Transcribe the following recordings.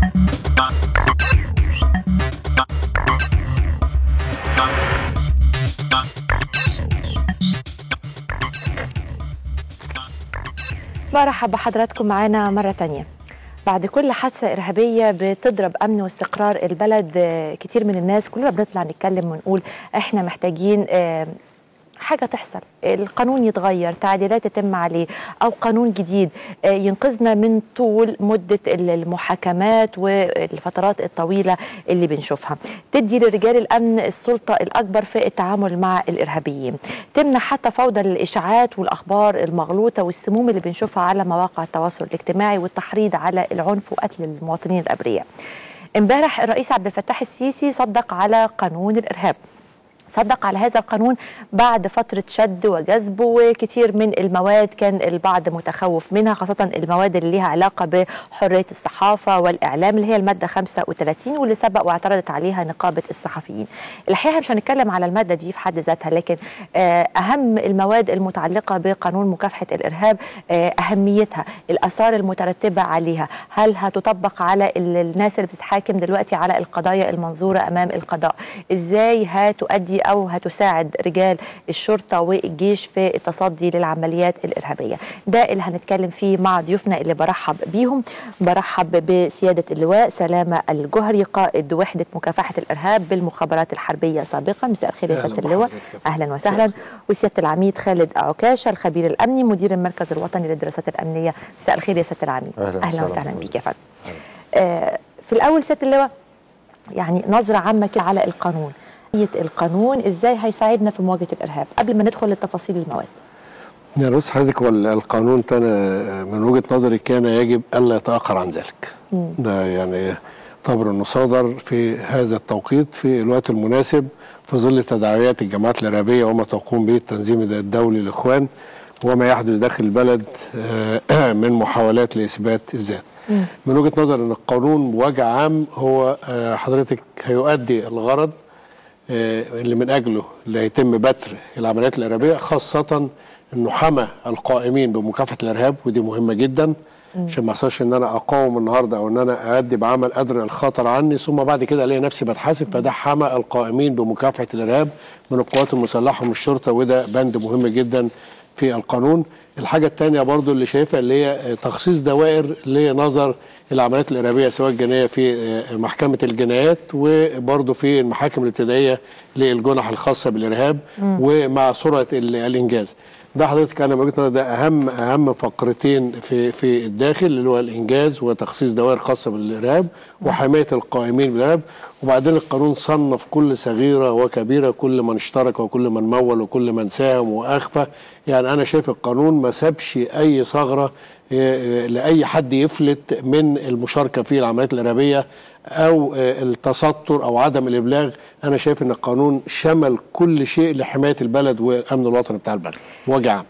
برحب بحضراتكم معانا مرة تانية بعد كل حادثة إرهابية بتضرب أمن واستقرار البلد آه، كتير من الناس كلنا بنطلع نتكلم ونقول إحنا محتاجين آه، حاجة تحصل القانون يتغير تعديلات تتم عليه أو قانون جديد آه، ينقذنا من طول مدة المحاكمات والفترات الطويلة اللي بنشوفها تدي لرجال الأمن السلطة الأكبر في التعامل مع الإرهابيين تمنع حتى فوضى الإشاعات والأخبار المغلوطة والسموم اللي بنشوفها على مواقع التواصل الاجتماعي والتحريض على العنف وقتل المواطنين الأبرياء امبارح الرئيس عبد الفتاح السيسي صدق على قانون الإرهاب صدق على هذا القانون بعد فترة شد وجذب وكتير من المواد كان البعض متخوف منها خاصة المواد اللي ليها علاقة بحرية الصحافة والإعلام اللي هي المادة 35 واللي سبق واعترضت عليها نقابة الصحفيين الحقيقة مش هنتكلم على المادة دي في حد ذاتها لكن آه، أهم المواد المتعلقة بقانون مكافحة الإرهاب آه، أهميتها الآثار المترتبة عليها هل هتطبق على ال- الناس اللي بتتحاكم دلوقتي على القضايا المنظورة أمام القضاء إزاي هتؤدي أو هتساعد رجال الشرطة والجيش في التصدي للعمليات الإرهابية ده اللي هنتكلم فيه مع ضيوفنا اللي برحب بيهم برحب بسيادة اللواء سلامة الجهري قائد وحدة مكافحة الإرهاب بالمخابرات الحربية سابقا مساء الخير يا أهلاً سيادة اللواء بحضرتك. أهلا وسهلا وسيادة العميد خالد عكاشة الخبير الأمني مدير المركز الوطني للدراسات الأمنية مساء الخير يا سيادة العميد أهلاً أهلا وسهلاً وسهلا بحضرتك. بيك يا فندم آه، في الأول سيادة اللواء يعني نظرة عامة كده على القانون نية القانون ازاي هيساعدنا في مواجهة الإرهاب قبل ما ندخل لتفاصيل المواد يعني بص حضرتك هو القانون تاني من وجهه نظري كان يجب الا يتاخر عن ذلك. مم. ده يعني اعتبر انه صدر في هذا التوقيت في الوقت المناسب في ظل تداعيات الجماعات الارهابيه وما تقوم به التنظيم الدولي الاخوان وما يحدث داخل البلد آه، من محاولات لاثبات الذات. مم. من وجهه نظر ان القانون بوجه عام هو آه، حضرتك هيؤدي الغرض آه، اللي من اجله اللي هيتم بتر العمليات الارهابيه خاصه انه حمى القائمين بمكافحه الارهاب ودي مهمه جدا عشان ما يحصلش ان انا اقاوم النهارده او ان انا اادي بعمل ادرى الخطر عني ثم بعد كده الاقي نفسي بتحاسب فده حمى القائمين بمكافحه الارهاب من القوات المسلحه ومن الشرطه وده بند مهم جدا في القانون الحاجه الثانيه برضو اللي شايفها اللي هي تخصيص دوائر لنظر العمليات الارهابيه سواء الجنائيه في محكمه الجنايات وبرضو في المحاكم الابتدائيه للجنح الخاصه بالارهاب ومع سرعه ال- الانجاز ده حضرتك انا وجهه نظري ده اهم اهم فقرتين في في الداخل اللي هو الانجاز وتخصيص دوائر خاصه بالارهاب وحمايه القائمين بالارهاب وبعدين القانون صنف كل صغيره وكبيره كل من اشترك وكل من مول وكل من ساهم واخفى يعني انا شايف القانون ما سابش اي ثغره إيه، لاي حد يفلت من المشاركه في العمليات الارهابيه او آه، التستر او عدم الابلاغ انا شايف ان القانون شمل كل شيء لحمايه البلد والامن الوطني بتاع البلد بوجه عام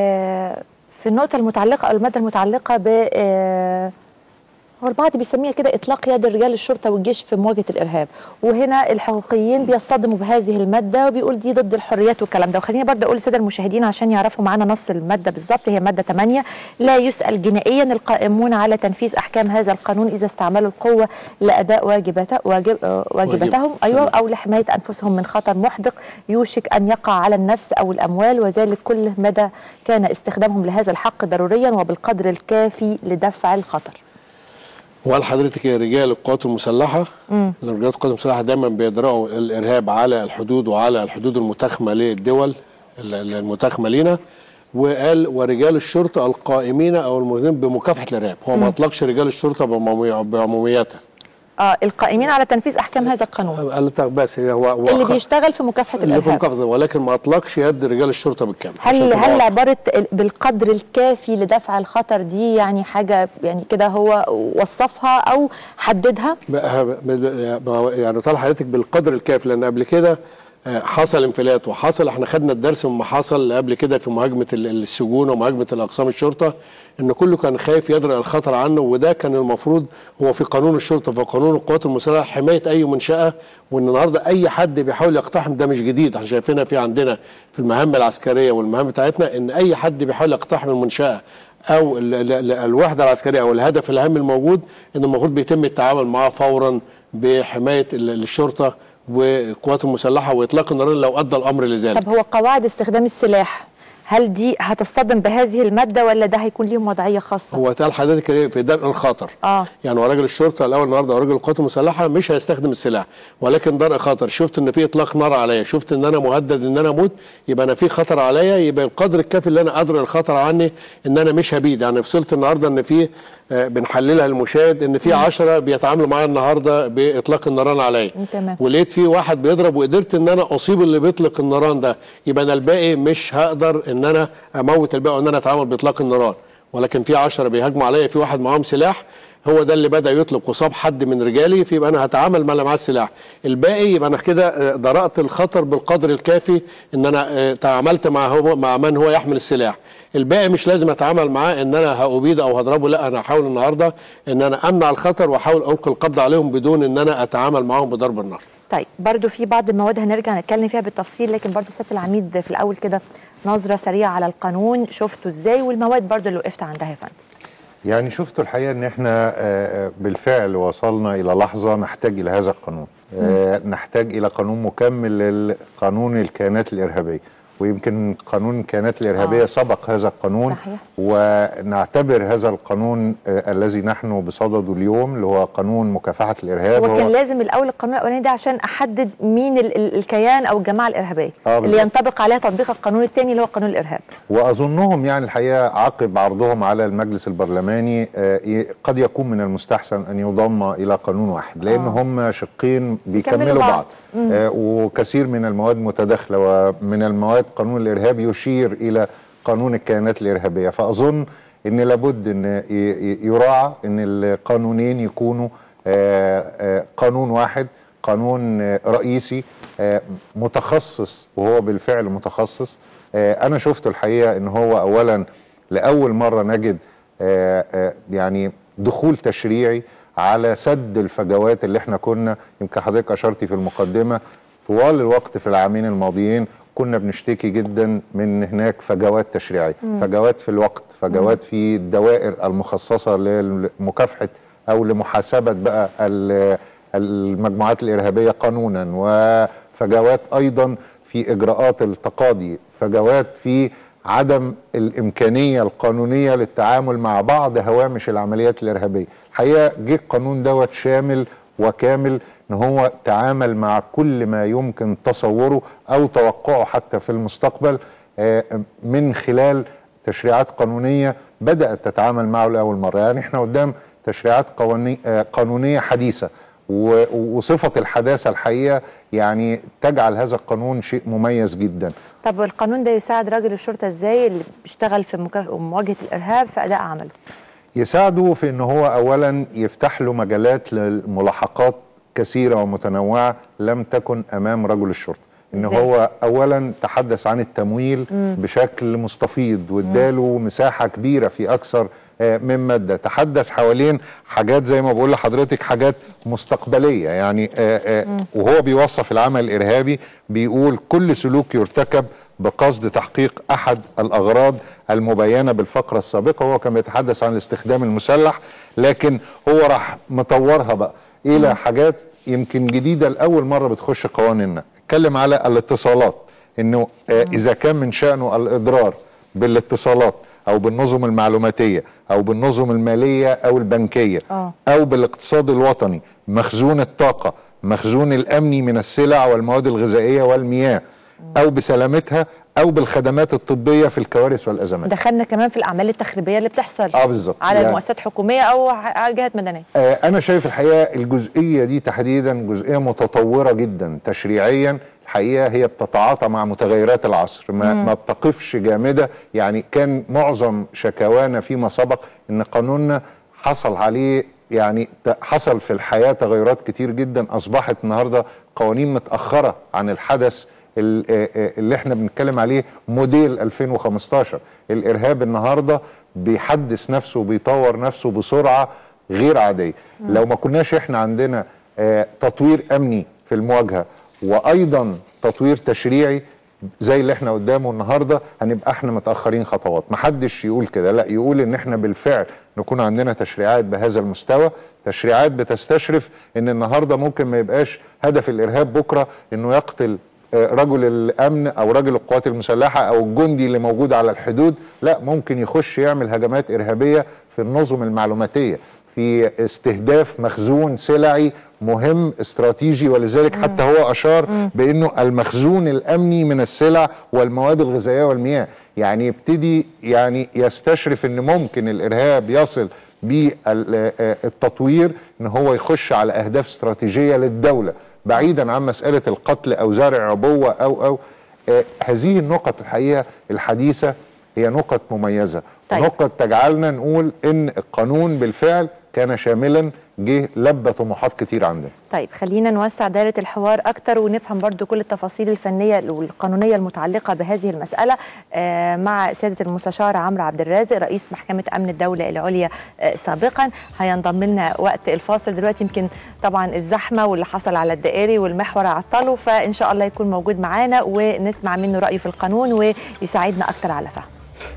آه، في النقطة المتعلقة أو المادة المتعلقة ب آه، هو البعض بيسميها كده إطلاق يد رجال الشرطة والجيش في مواجهة الإرهاب وهنا الحقوقيين بيصطدموا بهذه المادة وبيقول دي ضد الحريات والكلام ده وخليني برضه أقول للسادة المشاهدين عشان يعرفوا معانا نص المادة بالظبط هي مادة 8 لا يسأل جنائيا القائمون على تنفيذ أحكام هذا القانون إذا استعملوا القوة لأداء واجبات واجب آه، واجباتهم أيوة أو لحماية أنفسهم من خطر محدق يوشك أن يقع على النفس أو الأموال وذلك كل مدى كان استخدامهم لهذا الحق ضروريا وبالقدر الكافي لدفع الخطر وقال حضرتك يا رجال القوات المسلحه مم. رجال القوات المسلحه دايما بيدرأوا الارهاب على الحدود وعلى الحدود المتاخمه للدول ال- ال- المتاخمه لينا وقال ورجال الشرطه القائمين او الملزمين بمكافحه الارهاب هو ما اطلقش رجال الشرطه بعمومي- بعموميتها آه القائمين على تنفيذ أحكام هذا القانون قال لك بس هو هو اللي خ- بيشتغل في مكافحة اللي في الإرهاب مكافحه ولكن ما اطلقش يد رجال الشرطه بالكامل عشان هل تبقى هل واضحة. عبارة ال- بالقدر الكافي لدفع الخطر دي يعني حاجة يعني كده هو وصفها أو حددها بقى- بقى- يعني طال حضرتك بالقدر الكافي لان قبل كده آه، حصل انفلات وحصل احنا خدنا الدرس مما حصل قبل كده في مهاجمه ال- السجون ومهاجمه الاقسام الشرطه ان كله كان خايف يدرأ الخطر عنه وده كان المفروض هو في قانون الشرطه في قانون القوات المسلحه حمايه اي منشاه وان النهارده اي حد بيحاول يقتحم ده مش جديد احنا شايفينها في عندنا في المهام العسكريه والمهام بتاعتنا ان اي حد بيحاول يقتحم المنشاه او ال- ال- ال- الوحده العسكريه او الهدف الاهم الموجود ان المفروض بيتم التعامل معاه فورا بحمايه ال- الشرطه والقوات المسلحه واطلاق النار لو ادى الامر لذلك طب هو قواعد استخدام السلاح هل دي هتصطدم بهذه الماده ولا ده هيكون ليهم وضعيه خاصه هو قال حضرتك إيه؟ في درء الخطر اه يعني هو راجل الشرطه الاول النهارده راجل القوات المسلحه مش هيستخدم السلاح ولكن درء خطر شفت ان في اطلاق نار عليا شفت ان انا مهدد ان انا اموت يبقى انا في خطر عليا يبقى القدر الكافي اللي انا ادري الخطر عني ان انا مش هبيد يعني فصلت النهارده ان في آه، بنحللها المشاهد ان في 10 بيتعاملوا معايا النهارده باطلاق النيران عليا تمام ولقيت في واحد بيضرب وقدرت ان انا اصيب اللي بيطلق النيران ده يبقى انا الباقي مش هقدر ان انا اموت الباقي وان انا اتعامل باطلاق النيران ولكن في 10 بيهاجموا عليا في واحد معاهم سلاح هو ده اللي بدا يطلق وصاب حد من رجالي فيبقى انا هتعامل مع اللي معاه السلاح الباقي يبقى انا كده آه، درأت الخطر بالقدر الكافي ان انا آه، تعاملت مع هو مع من هو يحمل السلاح الباقي مش لازم اتعامل معاه ان انا هأبيد او هضربه لا انا هحاول النهارده ان انا امنع الخطر واحاول القي القبض عليهم بدون ان انا اتعامل معاهم بضرب النار طيب برضو في بعض المواد هنرجع نتكلم فيها بالتفصيل لكن برضو سياده العميد في الاول كده نظره سريعه على القانون شفته ازاي والمواد برضو اللي وقفت عندها يا فندم يعني شفتوا الحقيقه ان احنا آه، آه، بالفعل وصلنا الى لحظه نحتاج الى هذا القانون آه، نحتاج الى قانون مكمل لقانون الكيانات الارهابيه ويمكن قانون الكيانات الارهابيه آه. سبق هذا القانون صحيح. ونعتبر هذا القانون آه، الذي نحن بصدده اليوم اللي هو قانون مكافحه الارهاب هو كان لازم الاول القانون الاولاني ده عشان احدد مين ال- ال- الكيان او الجماعه الارهابيه آه، اللي بالظبط. ينطبق عليها تطبيق القانون الثاني اللي هو قانون الارهاب واظنهم يعني الحقيقه عقب عرضهم على المجلس البرلماني آه، ي- قد يكون من المستحسن ان يضم الى قانون واحد لان آه. هم شقين بيكملوا بيكملوا بعض. بعض آه، وكثير من المواد متداخله ومن المواد قانون الارهاب يشير الى قانون الكيانات الارهابيه فاظن ان لابد ان ي- ي- يراعى ان القانونين يكونوا آه، آه، قانون واحد قانون آه، رئيسي آه، متخصص وهو بالفعل متخصص آه، انا شفت الحقيقه ان هو اولا لاول مره نجد آه، آه، يعني دخول تشريعي على سد الفجوات اللي احنا كنا يمكن حضرتك اشرتي في المقدمه طوال الوقت في العامين الماضيين كنا بنشتكي جدا من هناك فجوات تشريعيه فجوات في الوقت فجوات في الدوائر المخصصه لمكافحه او لمحاسبه بقى ال- المجموعات الارهابيه قانونا وفجوات ايضا في اجراءات التقاضي فجوات في عدم الامكانيه القانونيه للتعامل مع بعض هوامش العمليات الارهابيه الحقيقه جه القانون دوت شامل وكامل ان هو تعامل مع كل ما يمكن تصوره او توقعه حتى في المستقبل آه، من خلال تشريعات قانونيه بدات تتعامل معه لاول مره يعني احنا قدام تشريعات قواني- آه، قانونيه حديثه و- وصفه الحداثه الحقيقه يعني تجعل هذا القانون شيء مميز جدا طب القانون ده يساعد راجل الشرطه ازاي اللي بيشتغل في مكا- مواجهه الارهاب في اداء عمله يساعده في ان هو اولا يفتح له مجالات للملاحقات كثيره ومتنوعه لم تكن امام رجل الشرطه ان إزاي؟ هو اولا تحدث عن التمويل بشكل مستفيض واداله مساحه كبيره في اكثر آه، من ماده تحدث حوالين حاجات زي ما بقول لحضرتك حاجات مستقبليه يعني آه، آه، وهو بيوصف العمل الارهابي بيقول كل سلوك يرتكب بقصد تحقيق احد الاغراض المبينه بالفقره السابقه هو كان بيتحدث عن الاستخدام المسلح لكن هو راح مطورها بقى الى حاجات يمكن جديده لاول مره بتخش قوانيننا اتكلم على الاتصالات انه آه اذا كان من شانه الاضرار بالاتصالات او بالنظم المعلوماتيه او بالنظم الماليه او البنكيه آه. او بالاقتصاد الوطني مخزون الطاقه مخزون الامني من السلع والمواد الغذائيه والمياه او بسلامتها او بالخدمات الطبيه في الكوارث والازمات دخلنا كمان في الاعمال التخريبيه اللي بتحصل اه بالظبط على يعني- المؤسسات حكوميه او ع- على جهات مدنيه آه، انا شايف الحقيقه الجزئيه دي تحديدا جزئيه متطوره جدا تشريعيا الحقيقه هي بتتعاطى مع متغيرات العصر ما, ما بتقفش جامده يعني كان معظم شكاوانا فيما سبق ان قانوننا حصل عليه يعني ت- حصل في الحياه تغيرات كتير جدا اصبحت النهارده قوانين متاخره عن الحدث ال- آه، آه، اللي احنا بنتكلم عليه موديل 2015 الارهاب النهارده بيحدث نفسه وبيطور نفسه بسرعه غير عاديه لو ما كناش احنا عندنا آه، تطوير امني في المواجهه وايضا تطوير تشريعي زي اللي احنا قدامه النهارده هنبقى احنا متاخرين خطوات محدش يقول كده لا يقول ان احنا بالفعل نكون عندنا تشريعات بهذا المستوى تشريعات بتستشرف ان النهارده ممكن ما يبقاش هدف الارهاب بكره انه يقتل آه، رجل الامن او رجل القوات المسلحه او الجندي اللي موجود على الحدود لا ممكن يخش يعمل هجمات ارهابيه في النظم المعلوماتيه في استهداف مخزون سلعي مهم استراتيجي ولذلك حتى هو اشار بانه المخزون الامني من السلع والمواد الغذائيه والمياه يعني يبتدي يعني يستشرف ان ممكن الارهاب يصل بالتطوير ان هو يخش على اهداف استراتيجيه للدوله بعيدا عن مساله القتل او زرع عبوه او او آه، هذه النقط الحقيقه الحديثه هي نقط مميزه طيب. نقط تجعلنا نقول ان القانون بالفعل كان شاملا جه لبى طموحات كتير عندنا طيب خلينا نوسع دائرة الحوار أكتر ونفهم برضو كل التفاصيل الفنية والقانونية المتعلقة بهذه المسألة آه، مع سيادة المستشار عمرو عبد الرازق رئيس محكمة أمن الدولة العليا آه، سابقا هينضم لنا وقت الفاصل دلوقتي يمكن طبعا الزحمة واللي حصل على الدائري والمحور عطله فإن شاء الله يكون موجود معانا ونسمع منه رأيه في القانون ويساعدنا أكتر على فهم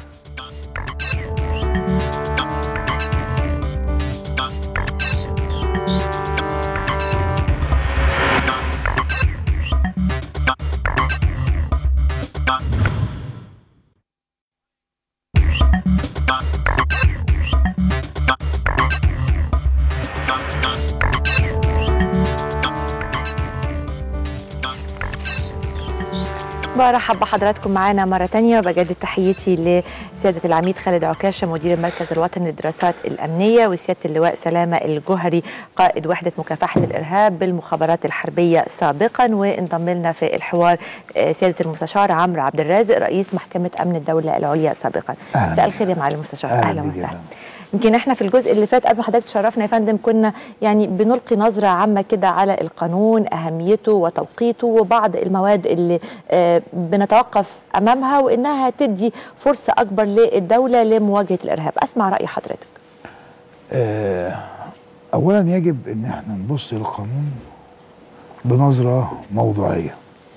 برحب بحضراتكم معانا مرة تانية وبجدد تحيتي لسيادة العميد خالد عكاشة مدير المركز الوطني للدراسات الأمنية وسيادة اللواء سلامة الجهري قائد وحدة مكافحة الإرهاب بالمخابرات الحربية سابقا وانضم لنا في الحوار آه، سيادة المستشار عمرو عبد الرازق رئيس محكمة أمن الدولة العليا سابقا أهلاً. مساء الخير يا معالي المستشار أهلاً أهلا بيك يا وسهلا فندم. يمكن احنا في الجزء اللي فات قبل ما حضرتك تشرفنا يا فندم كنا يعني بنلقي نظره عامه كده على القانون اهميته وتوقيته وبعض المواد اللي آه، بنتوقف امامها وانها تدي فرصه اكبر للدوله لمواجهه الارهاب اسمع راي حضرتك آه، اولا يجب ان احنا نبص للقانون بنظره موضوعيه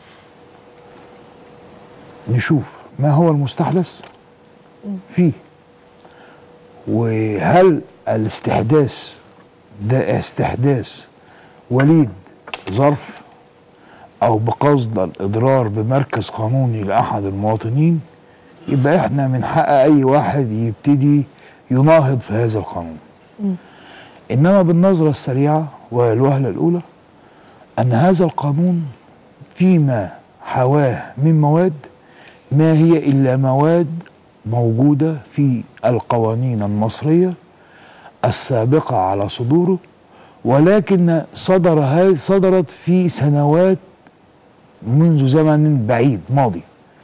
نشوف ما هو المستحدث فيه وهل الاستحداث ده استحداث وليد ظرف او بقصد الاضرار بمركز قانوني لاحد المواطنين يبقى احنا من حق اي واحد يبتدي يناهض في هذا القانون انما بالنظره السريعه والوهله الاولى ان هذا القانون فيما حواه من مواد ما هي الا مواد موجوده في القوانين المصريه السابقه على صدوره ولكن صدر هذه صدرت في سنوات منذ زمن بعيد ماضي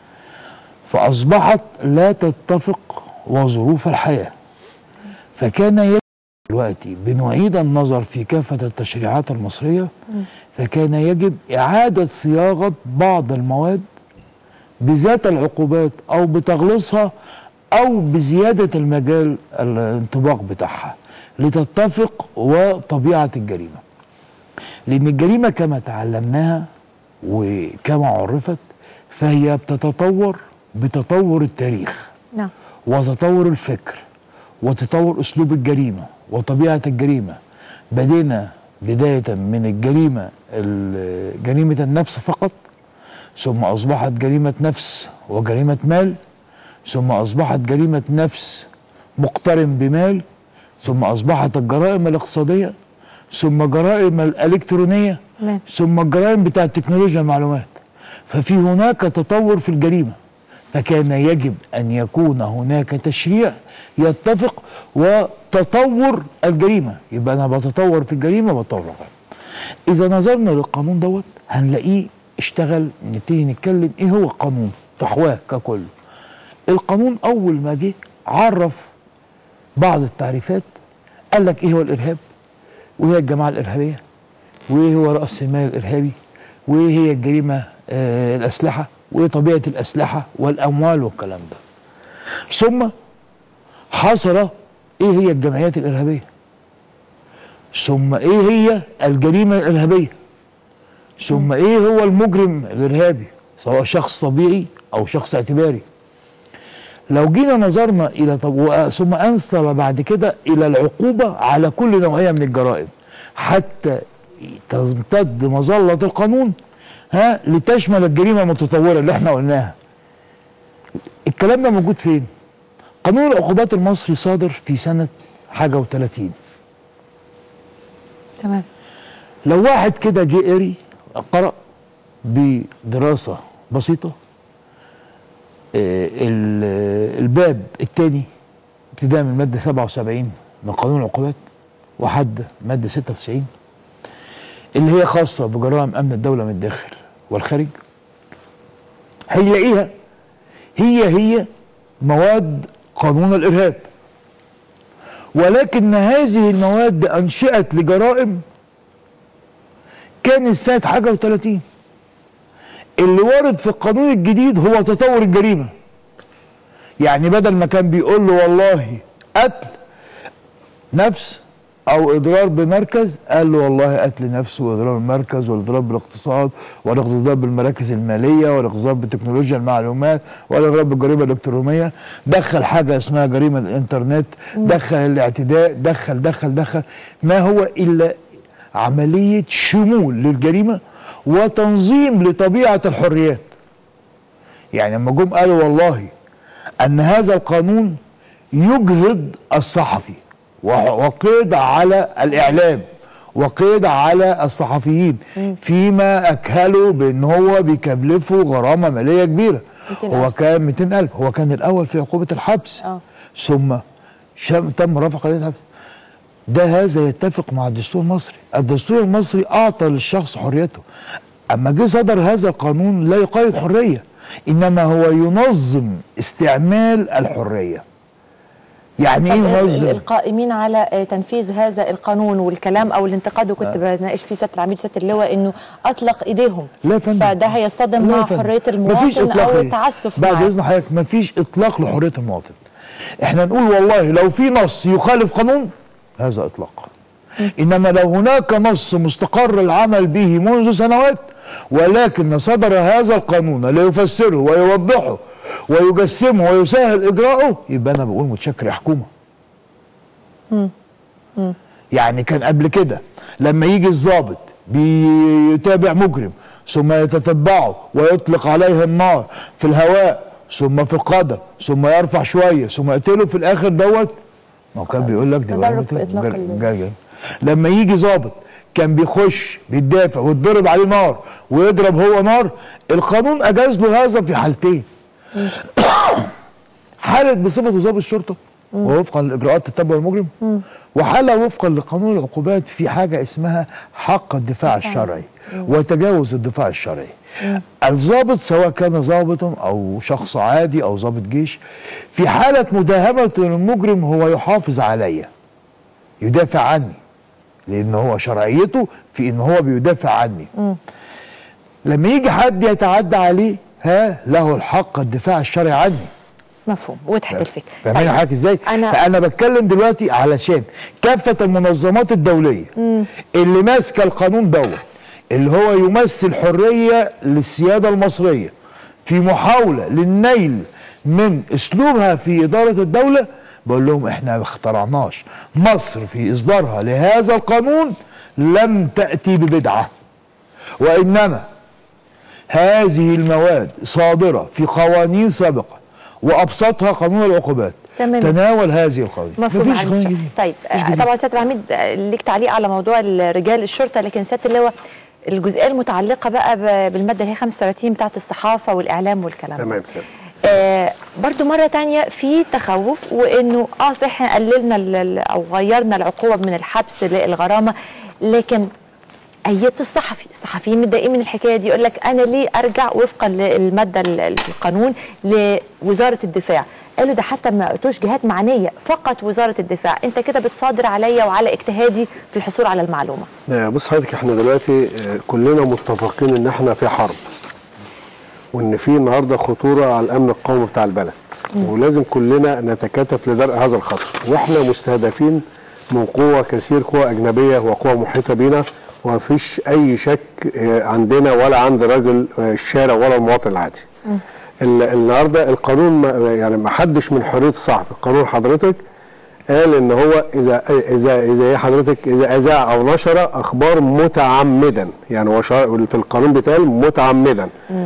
فاصبحت لا تتفق وظروف الحياه فكان يجب دلوقتي بنعيد النظر في كافة التشريعات المصرية فكان يجب إعادة صياغة بعض المواد بذات العقوبات أو بتغليظها أو بزيادة المجال الانطباق بتاعها لتتفق وطبيعة الجريمة لأن الجريمة كما تعلمناها وكما عرفت فهي بتتطور بتطور التاريخ نعم وتطور الفكر وتطور اسلوب الجريمه وطبيعه الجريمه بدينا بدايه من الجريمه ال- جريمه النفس فقط ثم اصبحت جريمه نفس وجريمه مال ثم اصبحت جريمه نفس مقترن بمال ثم اصبحت الجرائم الاقتصاديه ثم جرائم الالكترونيه تمام. ثم الجرائم بتاع تكنولوجيا المعلومات ففي هناك تطور في الجريمه فكان يجب ان يكون هناك تشريع يتفق وتطور الجريمه يبقى انا بتطور في الجريمه بتطور في الجريمة. اذا نظرنا للقانون دوت هنلاقيه اشتغل نبتدي نتكلم ايه هو القانون فحواه ككل القانون اول ما جه عرف بعض التعريفات قال لك ايه هو الارهاب وايه هي الجماعه الارهابيه وايه هو راس المال الارهابي وايه هي الجريمه آه الاسلحه وايه طبيعه الاسلحه والاموال والكلام ده ثم حصر ايه هي الجمعيات الارهابيه ثم ايه هي الجريمه الارهابيه ثم ايه هو المجرم الارهابي سواء شخص طبيعي او شخص اعتباري لو جينا نظرنا الى طب و- ثم انصل بعد كده الى العقوبه على كل نوعيه من الجرائم حتى تمتد مظله القانون ها لتشمل الجريمه المتطوره اللي احنا قلناها الكلام ده موجود فين قانون العقوبات المصري صادر في سنه حاجه و30 تمام لو واحد كده جه قري قرأ بدراسة بسيطة آه، ال- الباب الثاني ابتداء من المادة 77 من قانون العقوبات وحد مادة 96 اللي هي خاصة بجرائم أمن الدولة من الداخل والخارج هيلاقيها هي هي مواد قانون الإرهاب ولكن هذه المواد أنشئت لجرائم كان سنة حاجة و30 اللي وارد في القانون الجديد هو تطور الجريمة يعني بدل ما كان بيقول له والله قتل نفس او اضرار بمركز قال له والله قتل نفس واضرار المركز والاضرار بالاقتصاد والاضرار بالمراكز الماليه والاضرار بتكنولوجيا المعلومات والاضرار بالجريمه الالكترونيه دخل حاجه اسمها جريمه الانترنت دخل الاعتداء دخل دخل دخل ما هو الا عمليه شمول للجريمه وتنظيم لطبيعه الحريات يعني لما جم قالوا والله ان هذا القانون يجهض الصحفي و- وقيد على الاعلام وقيد على الصحفيين فيما اكهلوا بان هو بيكلفوا غرامه ماليه كبيره 200,000. هو كان 200000 هو كان الاول في عقوبه الحبس اه ثم شم تم رفع قضيه الحبس ده هذا يتفق مع الدستور المصري الدستور المصري اعطى للشخص حريته اما جه صدر هذا القانون لا يقيد حريه انما هو ينظم استعمال الحريه يعني ايه طب ال- ينظم القائمين على آه، تنفيذ هذا القانون والكلام او الانتقاد وكنت بناقش فيه سياده العميد سياده اللواء انه اطلق ايديهم لا يا فندم. فده هيصطدم لا يا مع فندم. حريه مفيش المواطن إطلاق او إيه. التعسف بعد معاه اذن حضرتك مفيش اطلاق لحريه المواطن احنا نقول والله لو في نص يخالف قانون هذا اطلاق انما لو هناك نص مستقر العمل به منذ سنوات ولكن صدر هذا القانون ليفسره ويوضحه ويجسمه ويسهل اجراءه يبقى انا بقول متشكر يا حكومه يعني كان قبل كده لما يجي الضابط بيتابع مجرم ثم يتتبعه ويطلق عليه النار في الهواء ثم في القدم ثم يرفع شويه ثم يقتله في الاخر دوت ما هو كان بيقول لك دي تدرج جريمة- في إطلاق جر- ال- جر- جر- لما يجي ضابط كان بيخش بيدافع ويتضرب عليه نار ويضرب هو نار القانون اجاز له هذا في حالتين حالة بصفته ضابط شرطة ووفقا لاجراءات تتبع المجرم وحالة وفقا لقانون العقوبات في حاجة اسمها حق الدفاع الشرعي وتجاوز الدفاع الشرعي الضابط سواء كان ضابطا او شخص عادي او ضابط جيش في حالة مداهمة المجرم هو يحافظ عليا يدافع عني لان هو شرعيته في ان هو بيدافع عني لما يجي حد يتعدى عليه ها له الحق الدفاع الشرعي عني مفهوم وضحت الفكره فاهمين طيب، حضرتك ازاي؟ انا فانا بتكلم دلوقتي علشان كافه المنظمات الدوليه اللي ماسكه القانون دوت اللي هو يمثل حريه للسياده المصريه في محاوله للنيل من اسلوبها في اداره الدوله بقول لهم احنا ما اخترعناش مصر في اصدارها لهذا القانون لم تاتي ببدعه وانما هذه المواد صادره في قوانين سابقه وابسطها قانون العقوبات تمام. تناول هذه القوانين مفهوم مفيش عن قانون الشك. جديد طيب مفيش آه، جديد. طبعا سياده العميد آه، ليك تعليق على موضوع رجال الشرطه لكن سياده اللواء الجزئيه المتعلقه بقى ب- بالماده اللي هي 35 بتاعه الصحافه والاعلام والكلام ده. تمام سيادة آه برضو مرة تانية في تخوف وانه اه صح إحنا قللنا ال- ال- او غيرنا العقوبة من الحبس للغرامة لكن أيدت الصحفي الصحفيين متضايقين من الحكاية دي يقول لك أنا ليه أرجع وفقا للمادة ال- ال- القانون لوزارة الدفاع قالوا ده حتى ما قلتوش جهات معنية فقط وزارة الدفاع أنت كده بتصادر عليا وعلى اجتهادي في الحصول على المعلومة آه، بص حضرتك احنا دلوقتي آه، كلنا متفقين ان احنا في حرب وان في النهارده خطوره على الامن القومي بتاع البلد ولازم كلنا نتكاتف لدرء هذا الخطر واحنا مستهدفين من قوه كثير قوه اجنبيه وقوه محيطه بينا ومفيش اي شك آه، عندنا ولا عند راجل آه، الشارع ولا المواطن العادي ال- النهارده القانون ما يعني ما حدش من حريه الصحفي القانون حضرتك قال ان هو اذا اذا اذا ايه حضرتك اذا اذاع او نشر اخبار متعمدا يعني هو شا- في القانون بيتقال متعمدا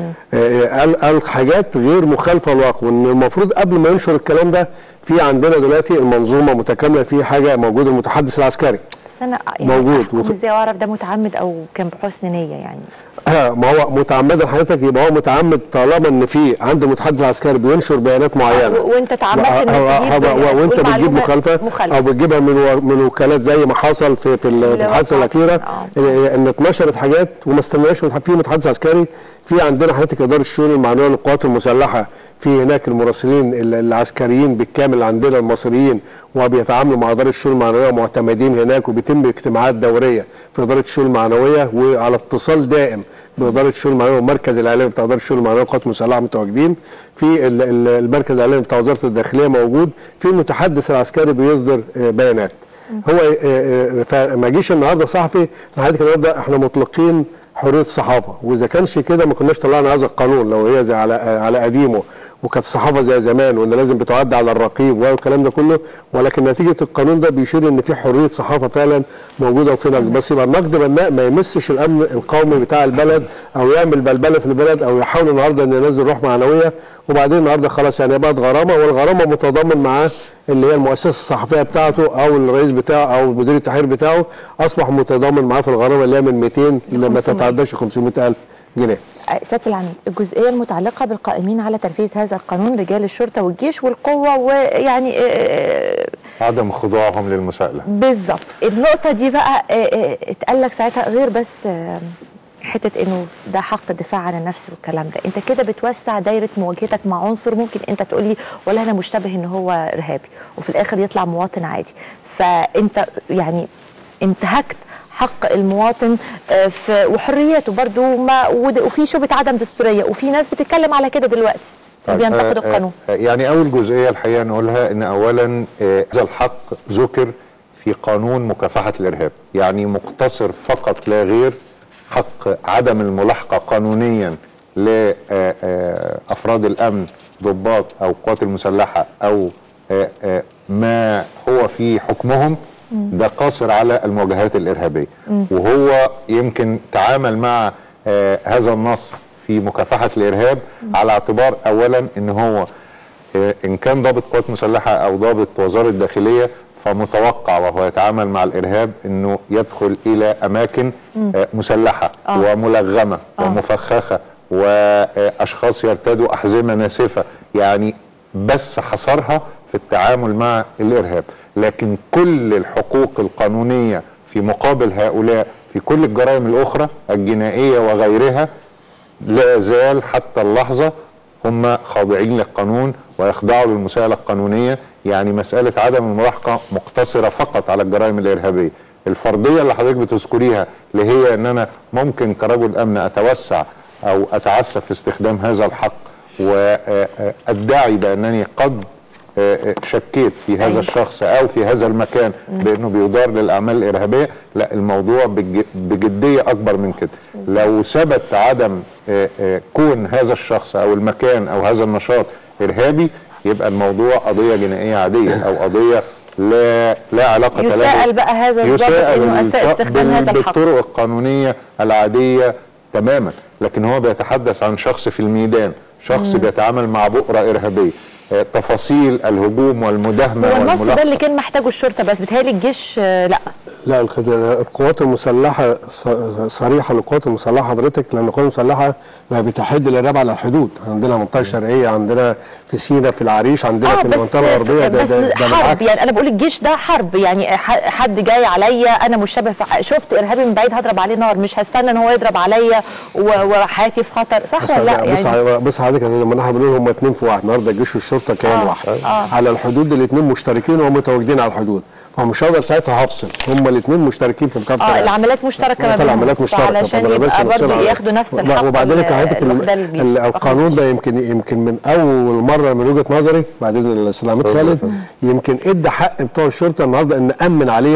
آه، قال قال حاجات غير مخالفه للواقع وان المفروض قبل ما ينشر الكلام ده في عندنا دلوقتي المنظومه متكامله في حاجه موجود المتحدث العسكري بس انا يعني موجود. أحكم وفي- ازاي اعرف ده متعمد او كان بحسن نيه يعني آه ما هو متعمدا حضرتك يبقى هو متعمد طالما ان في عند المتحدث العسكري بينشر بيانات معينه و- وانت تعمدت انك هو- تجيب هو- هو- وانت تقول بتجيب معلومة مخالفه مخالفة. او بتجيبها من و- من وكالات زي ما حصل في في ال- في اللي الحادثه وقعت. الاخيره آه. ان إن اتنشرت حاجات وما استناش متح- في متحدث عسكري في عندنا حضرتك اداره الشؤون المعنويه للقوات المسلحه في هناك المراسلين ال- العسكريين بالكامل عندنا المصريين وبيتعاملوا مع اداره الشؤون المعنويه معتمدين هناك وبيتم اجتماعات دوريه في اداره الشؤون المعنويه وعلى اتصال دائم باداره الشؤون المعنويه والمركز الاعلامي بتاع اداره الشؤون المعنويه والقوات المسلحه متواجدين في ال- ال- المركز الاعلامي بتاع وزاره الداخليه موجود في المتحدث العسكري بيصدر آه، بيانات هو آه، آه، فما جيش النهارده صحفي حضرتك النهارده احنا مطلقين حريه الصحافه واذا كانش كده ما كناش طلعنا هذا القانون لو هي زي على آه، على قديمه وكانت الصحافه زي زمان وان لازم بتعد على الرقيب والكلام ده كله ولكن نتيجه القانون ده بيشير ان في حريه صحافه فعلا موجوده وفي نقد بس يبقى النقد بناء ما يمسش الامن القومي بتاع البلد او يعمل بلبله في البلد او يحاول النهارده ان ينزل روح معنويه وبعدين النهارده خلاص يعني بقت غرامه والغرامه متضامن معاه اللي هي المؤسسه الصحفيه بتاعته او الرئيس بتاعه او مدير التحرير بتاعه اصبح متضامن معاه في الغرامه اللي هي من 200 الى ما 500. تتعداش 500 الف جنيه سياده العميد الجزئيه المتعلقه بالقائمين على تنفيذ هذا القانون رجال الشرطه والجيش والقوه ويعني آه، عدم خضوعهم للمساءله بالظبط النقطه دي بقى آه، آه، اتقال لك ساعتها غير بس آه، حته انه ده حق الدفاع عن النفس والكلام ده انت كده بتوسع دايره مواجهتك مع عنصر ممكن انت تقول لي ولا انا مشتبه ان هو ارهابي وفي الاخر يطلع مواطن عادي فانت يعني انتهكت حق المواطن آه، في وحرياته برضو ما ود- وفي شبهه عدم دستوريه وفي ناس بتتكلم على كده دلوقتي طيب، بينتقدوا آه، القانون آه، يعني اول جزئيه الحقيقه نقولها ان اولا آه، هذا الحق ذكر في قانون مكافحه الارهاب يعني مقتصر فقط لا غير حق عدم الملاحقه قانونيا لافراد الامن ضباط او القوات المسلحه او آه، آه، ما هو في حكمهم ده قاصر على المواجهات الارهابيه وهو يمكن تعامل مع آه، هذا النص في مكافحه الارهاب على اعتبار اولا ان هو آه، ان كان ضابط قوات مسلحه او ضابط وزاره الداخليه فمتوقع وهو يتعامل مع الارهاب انه يدخل الى اماكن آه، مسلحه آه. وملغمه آه. ومفخخه واشخاص يرتدوا احزمه ناسفه يعني بس حصرها في التعامل مع الارهاب لكن كل الحقوق القانونيه في مقابل هؤلاء في كل الجرائم الاخرى الجنائيه وغيرها لا زال حتى اللحظه هم خاضعين للقانون ويخضعوا للمساءله القانونيه يعني مساله عدم الملاحقه مقتصره فقط على الجرائم الارهابيه الفرضيه اللي حضرتك بتذكريها اللي هي ان انا ممكن كرجل امن اتوسع او اتعسف في استخدام هذا الحق وادعي بانني قد آه، آه، شكيت في هذا أيوة. الشخص او في هذا المكان بانه بيدار للاعمال الارهابيه لا الموضوع بج- بجديه اكبر من كده لو ثبت عدم آه، آه، كون هذا الشخص او المكان او هذا النشاط ارهابي يبقى الموضوع قضيه جنائيه عاديه او قضيه لا لا علاقه له يساءل بقى هذا الضابط يساءل انه اساء الط- استخدام بال- هذا الحق بالطرق القانونيه العاديه تماما لكن هو بيتحدث عن شخص في الميدان شخص بيتعامل مع بؤره ارهابيه آه، تفاصيل الهجوم والمداهمه هو النص ده والملاحقة. اللي كان محتاجه الشرطه بس بيتهيألي الجيش آه، لا لا الخد- القوات المسلحه ص- صريحه للقوات المسلحه حضرتك لان القوات المسلحه ما بتحد الارهاب على الحدود عندنا منطقه شرقيه عندنا في سينا في العريش عندنا اه في بس المنطقه الغربيه ده, بس ده, ده حرب بالعكس يعني انا بقول الجيش ده حرب يعني ح- حد جاي عليا انا مشتبه في شفت ارهابي من بعيد هضرب عليه نار مش هستنى ان هو يضرب عليا و- وحياتي في خطر صح بص ولا لا بص يعني بص حضرتك لما احنا بنقول هم اتنين في واحد النهارده الجيش والشرطه كيان آه، واحد آه. على الحدود الاثنين مشتركين وهم متواجدين على الحدود فمش هقدر ساعتها هفصل هم الاثنين مشتركين في مكافحه اه الإرهاب. العمليات مشتركه ما ثلاث بينهم عمليات مشتركه علشان فما يبقى نقدرش برضه نفصلها. ياخدوا نفس لا، الحق وبعدين ال- حضرتك ال- الوحدة الجيش. ال- القانون ده يمكن يمكن من اول مره من وجهه نظري بعدين السلامات خالد يمكن ادى حق بتوع الشرطه النهارده ان نامن عليه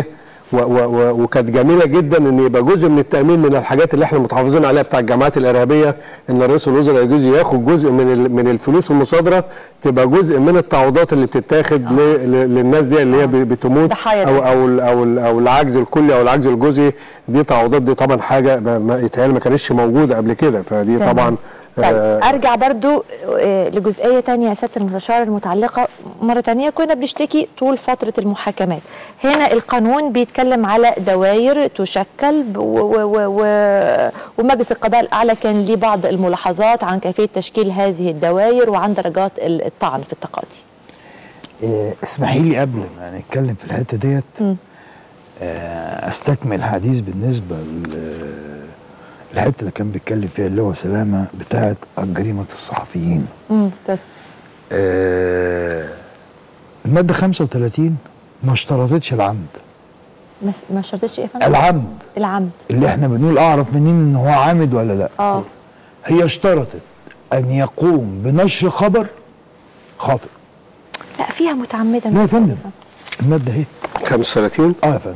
و و و وكانت جميله جدا ان يبقى جزء من التامين من الحاجات اللي احنا متحافظين عليها بتاع الجامعات الارهابيه ان رئيس الوزراء يجوز ياخد جزء من ال- من الفلوس المصادره تبقى جزء من التعويضات اللي بتتاخد ل- ل- للناس دي اللي هي ب- بتموت ضحايا او ده. او ال- او ال- او العجز الكلي او العجز الجزئي دي تعويضات دي طبعا حاجه ما- ما يتهيألي ما كانتش موجوده قبل كده فدي تمام. طبعا طيب آه، ارجع برضو آه، لجزئيه تانية يا سياده المستشار المتعلقه مره تانية كنا بنشتكي طول فتره المحاكمات هنا القانون بيتكلم على دوائر تشكل ب- و و و و ومجلس القضاء الاعلى كان ليه بعض الملاحظات عن كيفيه تشكيل هذه الدوائر وعن درجات ال- الطعن في التقاضي إيه، اسمحي لي قبل ما نتكلم في الحته ديت مم. آه، استكمل الحديث بالنسبه ل- الحته اللي كان بيتكلم فيها اللي هو سلامه بتاعه جريمه الصحفيين امم طيب. آه، الماده 35 ما اشترطتش العمد ما س- ما شرطتش ايه يا فندم؟ العمد العمد اللي احنا بنقول اعرف منين ان هو عامد ولا لا اه هي اشترطت ان يقوم بنشر خبر خاطئ لا فيها متعمده لا يا فندم الماده اهي 35 اه يا فندم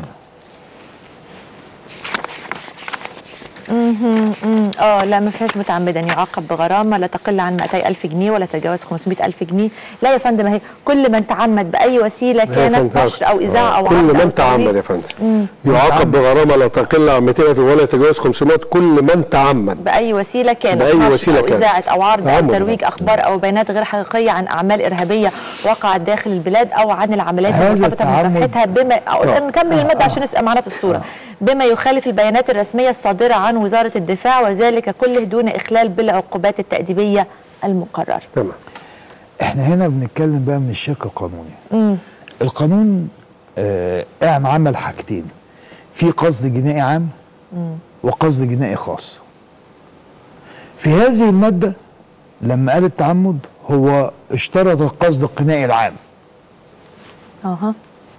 مم، اه لا ما فيهاش متعمدا يعاقب بغرامه لا تقل عن 200 الف جنيه ولا تتجاوز 500 الف جنيه لا يا فندم اهي كل من تعمد باي وسيله يا كانت فندم. نشر او اذاعه او كل عرض أو من تعمد ترويج يا فندم يعاقب بغرامه لا تقل عن 200 ولا يتجاوز 500 كل من تعمد باي وسيله كانت بأي نشر وسيلة او كانت. اذاعه او عرض او تعمد. ترويج اخبار او بيانات غير حقيقيه عن اعمال ارهابيه وقعت داخل البلاد او عن العمليات هذا المرتبطه التعمد- بمكافحتها بما أو نكمل الماده عشان نبقى معانا في الصوره بما يخالف البيانات الرسميه الصادره عن وزاره الدفاع وذلك كله دون اخلال بالعقوبات التاديبيه المقرره تمام احنا هنا بنتكلم بقى من الشق القانوني مم. القانون آه قام عمل حاجتين في قصد جنائي عام وقصد جنائي خاص في هذه المادة لما قال التعمد هو اشترط القصد القنائي العام اها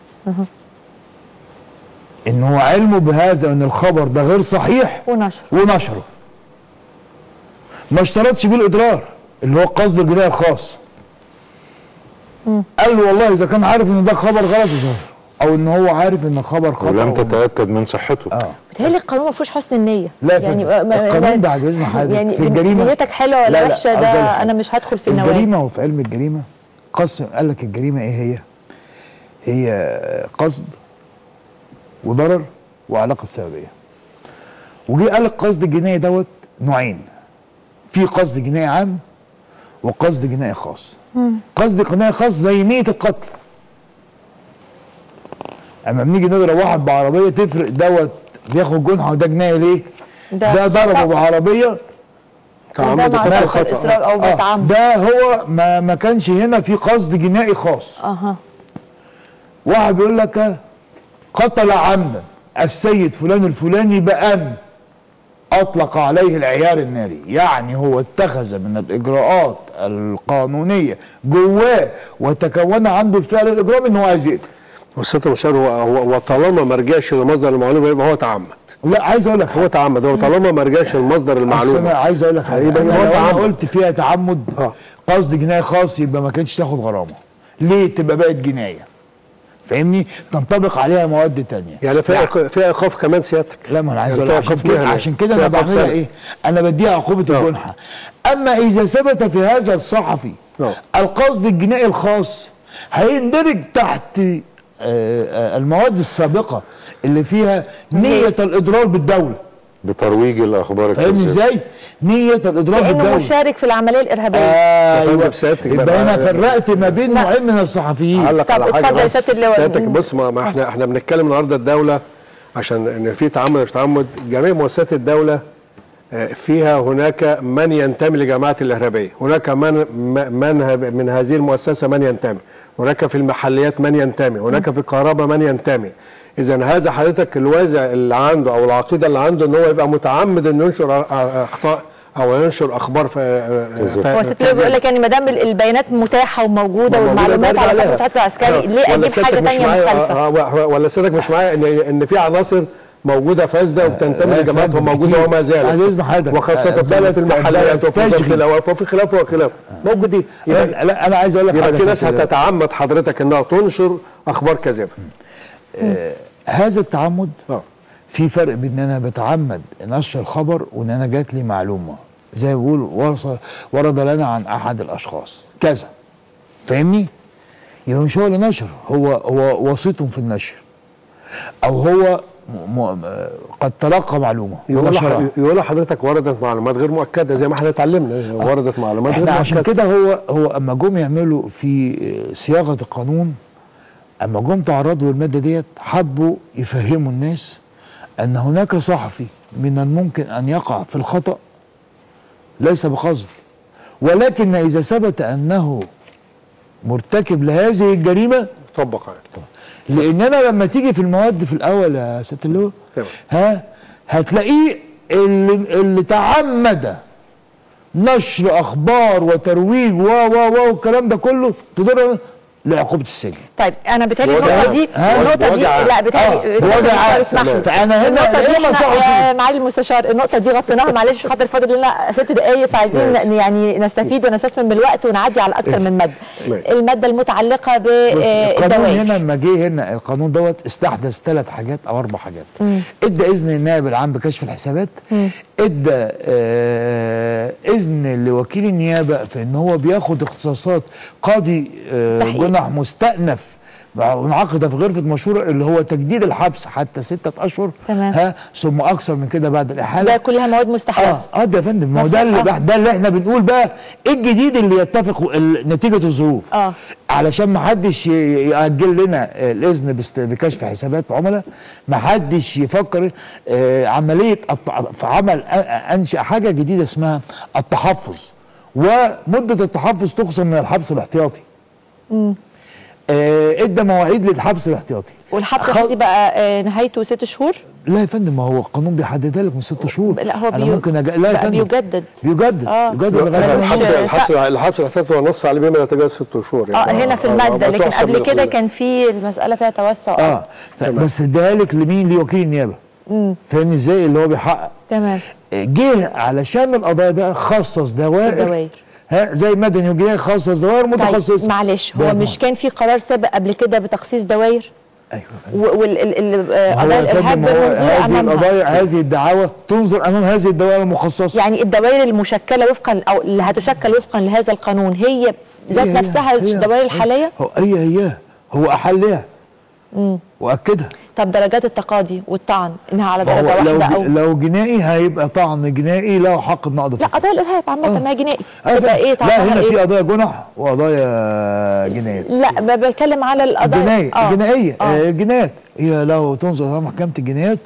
ان هو علمه بهذا ان الخبر ده غير صحيح ونشر ونشره ما اشترطش بيه الاضرار اللي هو القصد الجنائي الخاص قال له والله اذا كان عارف ان ده خبر غلط يظهر او ان هو عارف ان خبر خطا ولم أو- تتاكد من صحته اه بتهيألي القانون ما فيهوش حسن النية لا يا يعني فندم. ما- ما- القانون ما- بعد إذن حضرتك يعني في الجريمة- نيتك حلوة ولا لا، لا، وحشة عايز أقول ده حاجة. أنا مش هدخل في النوايا الجريمه وفي علم الجريمه قسم قال لك الجريمه ايه هي؟ هي قصد وضرر وعلاقه سببيه. وجي قال القصد الجنائي دوت نوعين. في قصد جنائي عام وقصد جنائي خاص. قصد جنائي خاص زي نيه القتل. اما بنيجي نضرب واحد بعربيه تفرق دوت بياخد جنحه وده جنائي ليه؟ ده ده ضربه خطأ. بعربيه وده تعمد مع وقتل سبق خطأ الإصرار أو آه، بتعمد ده هو ما ما كانش هنا في قصد جنائي خاص أها واحد بيقول لك قتل عمدا السيد فلان الفلاني بأن أطلق عليه العيار الناري يعني هو اتخذ من الإجراءات القانونية جواه وتكون عنده الفعل الإجرامي إن هو عايز يقتل والست المشار هو هو وطالما ما رجعش لمصدر المعلومه يبقى هو تعمد لا عايز أقول لك هو تعمد هو طالما ما رجعش لمصدر أصل المعلومه أنا عايز أقول لك حاجة يبقى أنا هو لو أنا تعمد. قلت فيها تعمد آه. قصد جناية خاص يبقى ما كانتش تاخد غرامة ليه تبقى بقت جناية فاهمني تنطبق عليها مواد تانية يعني فيها فيها ايقاف كمان سيادتك لا ما انا عايز يعني اقول فيها عشان إيقاف كده مهني. عشان كده فيها انا إيقاف بعملها سنة. ايه؟ انا بديها عقوبه آه. الجنحه اما اذا ثبت في هذا الصحفي آه. القصد الجنائي الخاص هيندرج تحت آه، آه، المواد السابقه اللي فيها نيه الاضرار بالدوله بترويج الاخبار فاهمني الكاذبة. ازاي؟ نيه الاضرار لأنه بالدوله مشارك في العملية الإرهابية فندم ايوه سيادتك يبقى بقى- انا فرقت ما بين نوعين من الصحفيين اعلق طب على حاجه اتفضل يا بس سيادة اللواء. سيادتك بص ما, ما احنا احنا بنتكلم النهارده الدوله عشان ان في تعمد مش تعمد جميع مؤسسات الدوله آه، فيها هناك من ينتمي لجماعات الارهابيه هناك من م- من ه- من هذه المؤسسه من ينتمي هناك في المحليات من ينتمي هناك في الكهرباء من ينتمي اذا هذا حضرتك الوازع اللي عنده او العقيده اللي عنده ان هو يبقى متعمد انه ينشر أ- أ- اخطاء او ينشر اخبار ف... ف... هو ست بيقول لك يعني ما دام البيانات متاحة وموجودة موجودة والمعلومات برجع على عليها. صفحة الحفظ العسكري آه. ليه ولا أجيب سيادتك حاجة مش تانية معايا- مخالفة؟ آه، آه، ولا سيادتك مش معايا ان ان في عناصر موجوده فاسده وبتنتمي آه، لجماعات فندم، وموجوده كتير. وما بعد زالت إذن حضرتك. وخاصه آه، في بلد- المحليات بلد وفي تشغي. خلاف وفي خلاف وخلاف موجودين يبقى, لا لا، انا عايز اقول لك يبقى حاجه في ناس يا سيدي. هتتعمد حضرتك انها تنشر اخبار كاذبه هذا التعمد اه في فرق بين ان انا بتعمد نشر الخبر وان انا جات لي معلومه زي ما بيقول ورث- ورد لنا عن احد الاشخاص كذا فاهمني يبقى مش هو اللي نشر هو هو وسيط في النشر او هو م م قد تلقى معلومه يقول ونشرها. لح- يقول لحضرتك وردت معلومات غير مؤكده زي ما احنا اتعلمنا وردت معلومات غير احنا عشان مؤكده كده هو هو اما جم يعملوا في صياغه القانون اما جم تعرضوا الماده ديت حبوا يفهموا الناس ان هناك صحفي من الممكن ان يقع في الخطا ليس بقصد ولكن اذا ثبت انه مرتكب لهذه الجريمه طبق عليه لان انا لما تيجي في المواد في الاول يا سياده اللواء تمام. ها هتلاقيه اللي, اللي تعمد نشر اخبار وترويج و و و والكلام ده كله تضر لعقوبه السجن طيب انا بالتالي بوجه النقطه عام. دي ها؟ النقطه دي بوجه عام. لا بالتالي آه، استاذ بوجه عام. المستشار اسمح لي فأنا هنا النقطه دي ليه احنا مصلحة آه، فيه؟ معالي المستشار النقطه دي غطيناها معلش خاطر فاضل لنا ست دقائق فعايزين ماشي. ن- يعني نستفيد ونستثمر من الوقت ونعدي على اكثر من ماده ماشي. الماده المتعلقه بص، القانون بالدوائر هنا لما جه هنا القانون دوت استحدث ثلاث حاجات او اربع حاجات ادى اذن النائب العام بكشف الحسابات ادى آه اذن لوكيل النيابه في ان هو بياخد اختصاصات قاضي آه تحقيق. جنح مستأنف منعقده في غرفه مشوره اللي هو تجديد الحبس حتى ستة اشهر تمام. ها ثم اكثر من كده بعد الاحاله ده كلها مواد اه مستحدثه اه ده يا فندم ما هو ده اللي مفهوم. ده اللي احنا بنقول بقى ايه الجديد اللي يتفق ال- نتيجه الظروف آه. علشان ما حدش ي- ياجل لنا آه، الاذن بست- بكشف حسابات عملاء ما حدش يفكر آه عمليه الت- في عمل أ- انشا حاجه جديده اسمها التحفظ ومده التحفظ تقسم من الحبس الاحتياطي آه ادى مواعيد للحبس الاحتياطي والحبس خل- الحديدي بقى آه، نهايته ست شهور لا يا فندم ما هو القانون بيحددها لك من ست شهور لا هو انا بيو- ممكن أج... لا يا بقى فندم بيجدد. بيجدد آه. بيجدد لا، لغايه مش- الحبس سنة. الحبس الحبس الاحتياطي هو نص عليه بما لا يتجاوز ست شهور اه هنا في الماده لكن تحسب قبل كده للقضاء. كان في المساله فيها توسع اه ف- بس اداها لك لمين لوكيل النيابه فاهمني ازاي اللي هو بيحقق تمام جه علشان القضايا بقى خصص دوائر الدوائر. ها زي مدني وجنائي خصص دوائر متخصصه طيب معلش ده هو مش كان في قرار سابق قبل كده بتخصيص دوائر ايوه يا فندم. والقضايا هو يا الارهاب فندم هو بالمنظور هذه امامها القضايا هذه الدعاوى تنظر امام هذه الدوائر المخصصه يعني الدوائر المشكله وفقا او اللي هتشكل وفقا لهذا القانون هي ذات هي- نفسها هي- الدوائر هي- الحاليه هو هي هي هو احلها واكدها طب درجات التقاضي والطعن انها على ما درجه هو لو واحده او لو جنائي هيبقى طعن جنائي له حق النقض لا فقط قضايا الارهاب عامه آه. ما هي جنائي آه، تبقى ايه لا طعنها هنا في ايه قضايا جنح وقضايا جنايات لا ب- بتكلم على القضايا الجناية آه. الجنائية آه. آه. الجنايات هي له تنظر امام محكمة الجنايات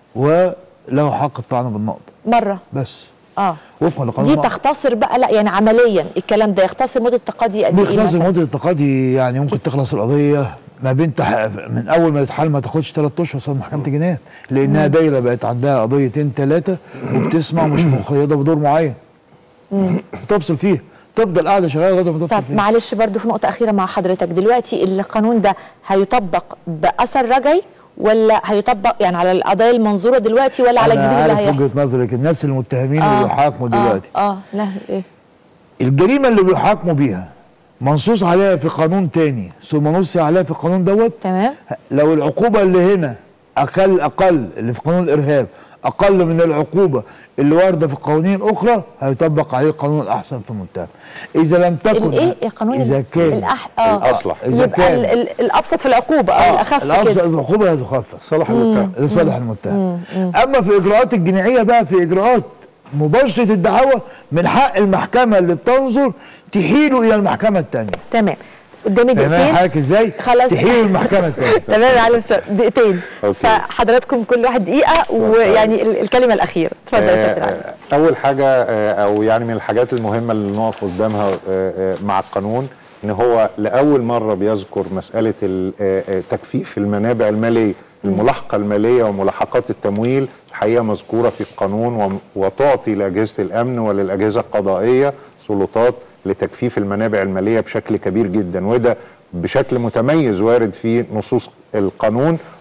وله حق الطعن بالنقض مره بس اه وفقا لقانون دي النقض. تختصر بقى لا يعني عمليا الكلام ده يختصر مده التقاضي قد ايه بيخلص مثلا مدة التقاضي يعني ممكن تخلص القضية ما بين تح... من أول ما تتحل ما تاخدش ثلاث أشهر صار محكمة الجنايات لأنها دايرة بقت عندها قضيتين ثلاثة وبتسمع ومش مقيدة بدور معين بتفصل فيه تفضل قاعدة شغالة لغاية ما تفصل طب فيه معلش برضو في نقطة أخيرة مع حضرتك دلوقتي القانون ده هيطبق بأثر رجعي ولا هيطبق يعني على القضايا المنظورة دلوقتي ولا على أنا الجديد اللي عارف هيحصل؟ وجهة نظرك الناس المتهمين اللي بيحاكموا آه دلوقتي اه لا ايه الجريمة اللي بيحاكموا بيها منصوص عليها في قانون تاني ثم نص عليها في القانون دوت تمام لو العقوبة اللي هنا أقل أقل اللي في قانون الإرهاب أقل من العقوبة اللي واردة في قوانين أخرى هيطبق عليه القانون الأحسن في المتهم إذا لم تكن الايه القانون إذا كان الأح... اه الأصلح. إذا يبقى كان ال... ال... الأبسط في العقوبة اه الأخف الأبسط كده العقوبة هتخفف صلاح المتهم لصالح المتهم اما في اجراءات الجنائيه بقى في اجراءات مباشره الدعوه من حق المحكمه اللي بتنظر تحيله الى المحكمه الثانيه تمام قدامي فاهمين دقيقتين حضرتك ازاي؟ خلاص. تحيله المحكمه الثانيه تمام يا معلم سؤال. دقيقتين أوكي. فحضراتكم كل واحد دقيقة ويعني ال- الكلمة الأخيرة اتفضل يا سيادة العالم. آه، اول حاجه آه، او يعني من الحاجات المهمه اللي نقف قدامها آه، آه، مع القانون ان هو لاول مره بيذكر مساله ال- آه، آه، تكفيف المنابع الماليه الملاحقه الماليه وملاحقات التمويل الحقيقه مذكوره في القانون وم- وتعطي لاجهزه الامن وللاجهزه القضائيه سلطات لتكفيف المنابع الماليه بشكل كبير جدا وده بشكل متميز وارد في نصوص القانون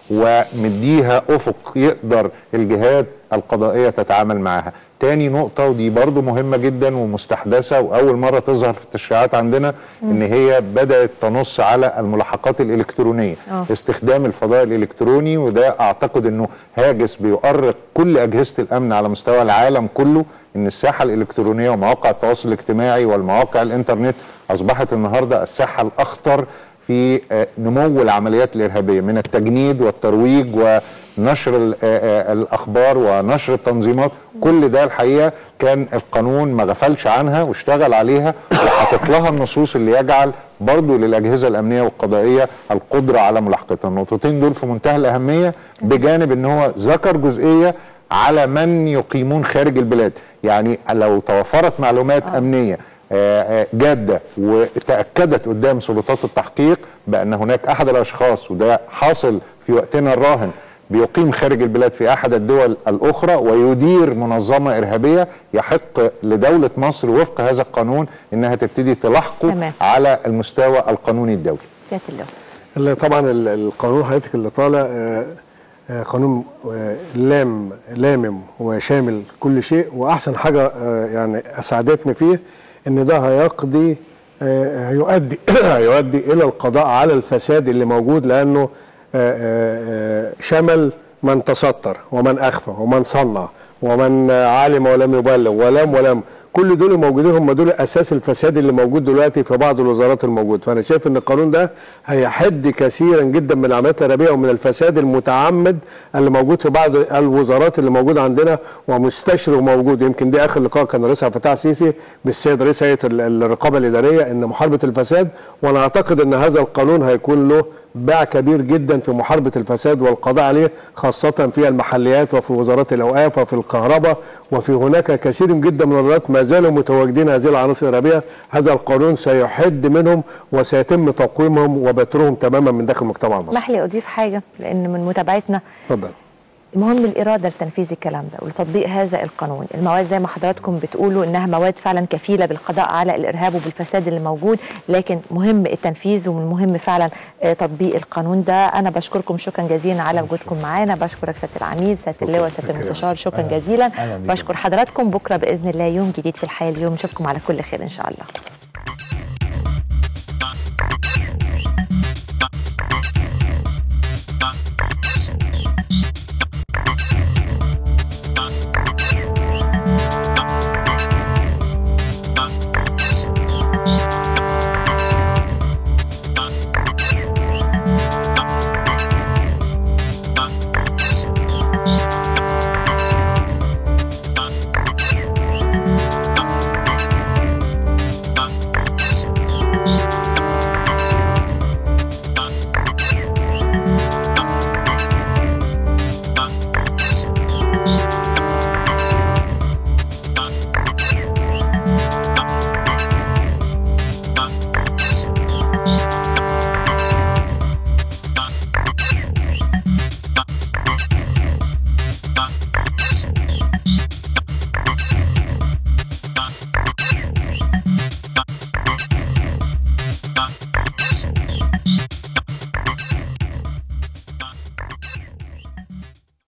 ومديها افق يقدر الجهات القضائيه تتعامل معاها تاني نقطة ودي برضو مهمة جدا ومستحدثة وأول مرة تظهر في التشريعات عندنا إن هي بدأت تنص على الملاحقات الإلكترونية آه. استخدام الفضاء الإلكتروني وده أعتقد إنه هاجس بيؤرق كل أجهزة الأمن على مستوى العالم كله إن الساحة الإلكترونية ومواقع التواصل الاجتماعي والمواقع الإنترنت أصبحت النهاردة الساحة الأخطر في آه، نمو العمليات الإرهابية من التجنيد والترويج ونشر ال- آه، آه، الأخبار ونشر التنظيمات كل ده الحقيقة كان القانون ما غفلش عنها واشتغل عليها وحاطط لها النصوص اللي يجعل برضو للأجهزة الأمنية والقضائية القدرة على ملاحقتها النقطتين دول في منتهى الأهمية بجانب ان هو ذكر جزئية على من يقيمون خارج البلاد يعني لو توفرت معلومات أمنية آه، آه، جاده وتاكدت قدام سلطات التحقيق بان هناك احد الاشخاص وده حاصل في وقتنا الراهن بيقيم خارج البلاد في احد الدول الاخرى ويدير منظمه ارهابيه يحق لدوله مصر وفق هذا القانون انها تبتدي تلاحقه تمام. على المستوى القانوني الدولي سياده اللواء اللي طبعا ال- القانون حضرتك اللي طالع آه، آه، قانون آه، لام لامم وشامل كل شيء واحسن حاجه آه، يعني اسعدتني فيه ان ده هيقضي آه، هيؤدي هيؤدي الى القضاء على الفساد اللي موجود لانه آه، آه، آه، شمل من تستر ومن اخفى ومن صنع ومن آه، علم ولم يبلغ ولم ولم كل دول موجودين هم دول اساس الفساد اللي موجود دلوقتي في بعض الوزارات الموجود فانا شايف ان القانون ده هيحد كثيرا جدا من العمليات الارهابيه ومن الفساد المتعمد اللي موجود في بعض الوزارات اللي موجوده عندنا ومستشرق موجود يمكن دي اخر لقاء كان رئيس عبد الفتاح السيسي بالسيد رئيس هيئه ال- الرقابه الاداريه ان محاربه الفساد وانا اعتقد ان هذا القانون هيكون له باع كبير جدا في محاربه الفساد والقضاء عليه خاصه في المحليات وفي وزارات الاوقاف وفي الكهرباء وفي هناك كثير جدا من الوزارات ما زالوا متواجدين هذه العناصر الارهابيه هذا القانون سيحد منهم وسيتم تقويمهم وبترهم تماما من داخل المجتمع المصري اسمح لي اضيف حاجه لان من متابعتنا اتفضل المهم الاراده لتنفيذ الكلام ده ولتطبيق هذا القانون المواد زي ما حضراتكم بتقولوا انها مواد فعلا كفيله بالقضاء على الارهاب وبالفساد اللي موجود لكن مهم التنفيذ ومن المهم فعلا آه، تطبيق القانون ده انا بشكركم شكرا جزيلا على وجودكم معانا بشكرك سياده العميد سياده اللواء سياده المستشار شكرا أهلا. جزيلا أهلا بيكم. بشكر حضراتكم بكره باذن الله يوم جديد في الحياه اليوم نشوفكم على كل خير ان شاء الله